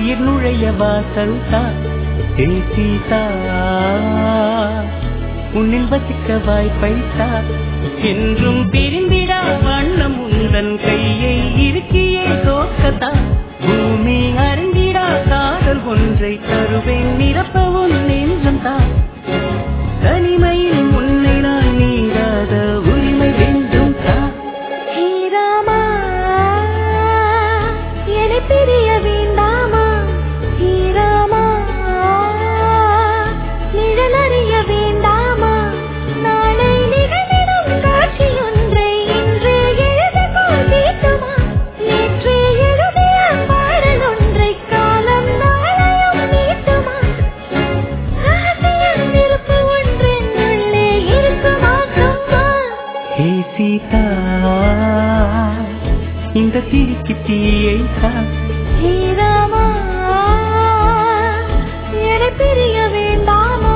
உயிர் நுழைய வாசல் தா ஏ சீதா உன்னில் வசிக்க வாய்ப்பை தா என்றும் பிரிந்திடா வண்ணம் உந்தன் கையை இருக்கியே தோக்கத்தா பூமி அறிந்திடா காதல் ஒன்றை தருவேன் நிரப்பவும் நெஞ்சம் தா தனிமையில் உன்னை நான் நீங்காத உரிமை வேண்டும் தா ஹீராமா என்னை பிரிய வேண்டாமா ஹீராமா நிழல் அறிய வேண்டாமா நாளை நிகழ்ந்திடும் காட்சி ஒன்றை இன்று எழுதுகோள் தீட்டுமா நேற்று எழுதிய பாடல் ஒன்றை காலம் நாளையும் நீட்டுமா ரகசியம் இருப்பு ஒன்றென் உள்ளே இருக்குமா சும்மா ஹே சீதா இந்த சிரிக்கு தீயை தா ஹீராமா என்னை பிரிய வேண்டாமா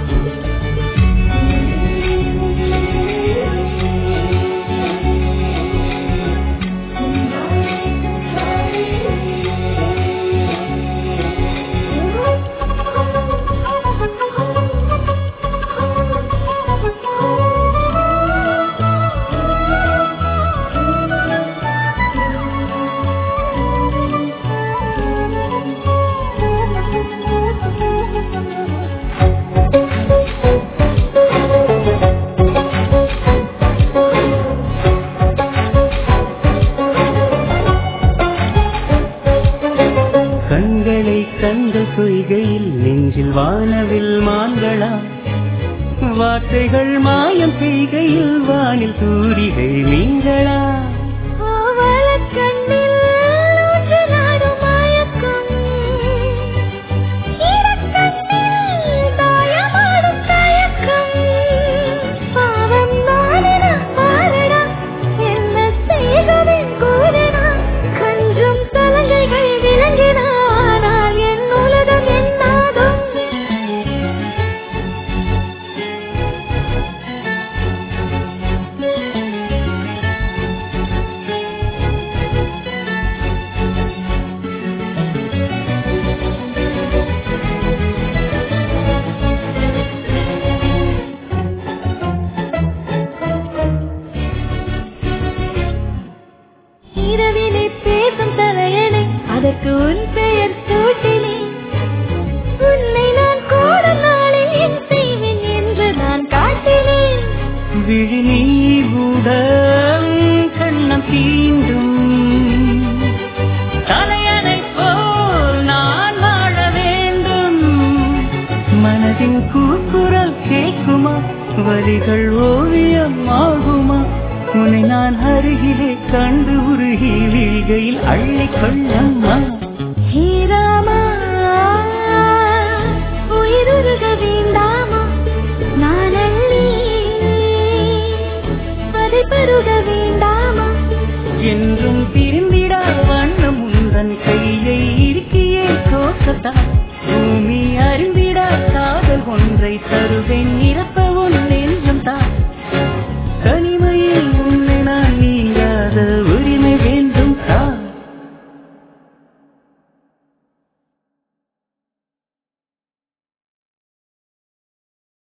கண்களை கண்ட கொய்கையில் நெஞ்சில் வானவில் மான்களா வார்த்தைகள் மாயம் பெய்கையில் வானில் தூரிகை மீன்களா ஆவலக் கண்ணில் ஊஞ்சலாடும் மயக்கம். ஈரக்கண்ணில் தாயமாடும் தயக்கம். பாவம் நானடா, பாரடா, என்ன செய்கவேன் கூறடா. கஞ்சும் சலங்கைகள் விளங்கின, ஆனால் என் உலகம் என்னாகும் இரவிலே பேசும் தலையணை அதற்கு உன் பெயர் சூட்டினேன் உன்னை நான் கூடும் நாளில் என் செய்வேன் என்று நான் காட்டினேன் விழி நீவுடன் கண்ணம் தீண்டும் தலையணை போல் நான் வாழ வேண்டும் மனதின் கூக்குரல் கேட்குமா வரிகள் ஓவியம் ஆகுமா உன்னை நான் அருகிலே கண்டு உருகி வீழ்கையில் அள்ளிக் கொள்ளம்மா ஹீராமா உயிருருக வேண்டாமா நானல்லி அதை பருக வேண்டாமா என்றும்